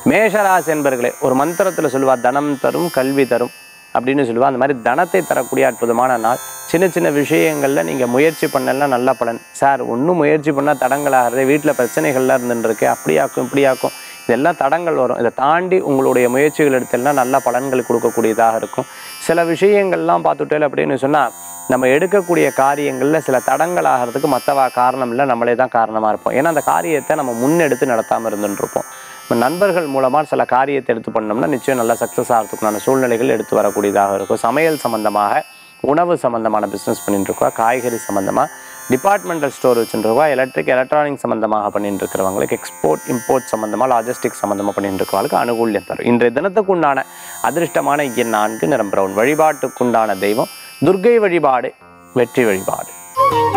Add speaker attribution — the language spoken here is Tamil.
Speaker 1: மேஷராசி என்பர்களே ஒரு மந்திரத்தில் சொல்லுவா தனம் தரும் கல்வி தரும் அப்படின்னு சொல்லுவா அந்த மாதிரி தனத்தை தரக்கூடிய அற்புதமான நாள் சின்ன சின்ன விஷயங்களில் நீங்கள் முயற்சி பண்ணலாம் நல்ல பலன் சார் ஒன்றும் முயற்சி பண்ணால் தடங்களாகிறது வீட்டில் பிரச்சனைகள்லாம் இருந்துட்டு இருக்கு அப்படியாக்கும் இப்படியாக்கும் இதெல்லாம் தடங்கள் வரும் இதை தாண்டி உங்களுடைய முயற்சிகள் எடுத்தெல்லாம் நல்ல பலன்கள் கொடுக்கக்கூடியதாக இருக்கும் சில விஷயங்கள்லாம் பார்த்துட்டேன் அப்படின்னு சொன்னால் நம்ம எடுக்கக்கூடிய காரியங்களில் சில தடங்கள் ஆகிறதுக்கு மற்றவா காரணம் இல்லை நம்மளே தான் காரணமாக இருப்போம் ஏன்னா அந்த காரியத்தை நம்ம முன்னெடுத்து நடத்தாமல் இருந்துட்டு இருப்போம் நம்ம நண்பர்கள் மூலமாக சில காரியத்தை எடுத்து பண்ணோம்னா நிச்சயம் நல்லா சக்ஸஸ் ஆகிறதுக்குண்டான சூழ்நிலைகள் எடுத்து வரக்கூடியதாக இருக்கும் சமையல் சம்மந்தமாக உணவு சம்மந்தமான பிஸ்னஸ் பண்ணிட்டு இருக்கோம் காய்கறி சம்மந்தமாக டிபார்ட்மெண்டல் ஸ்டோர் வச்சுருக்கோம் எலக்ட்ரிக் எலக்ட்ரானிக் சம்மந்தமாக பண்ணிட்டு இருக்கிறவங்களுக்கு எக்ஸ்போர்ட் இம்போர்ட் சம்மந்தமாக லாஜிஸ்டிக் சம்மந்தமாக பண்ணிட்டு இருக்கிறவங்களுக்கு அனுகூல்யம் தரும் இன்றைய தினத்துக்குண்டான அதிர்ஷ்டமான எண் நான்கு நிறம் பிரவுன் வழிபாட்டுக்குண்டான தெய்வம் துர்க்கை வழிபாடு வெற்றி வழிபாடு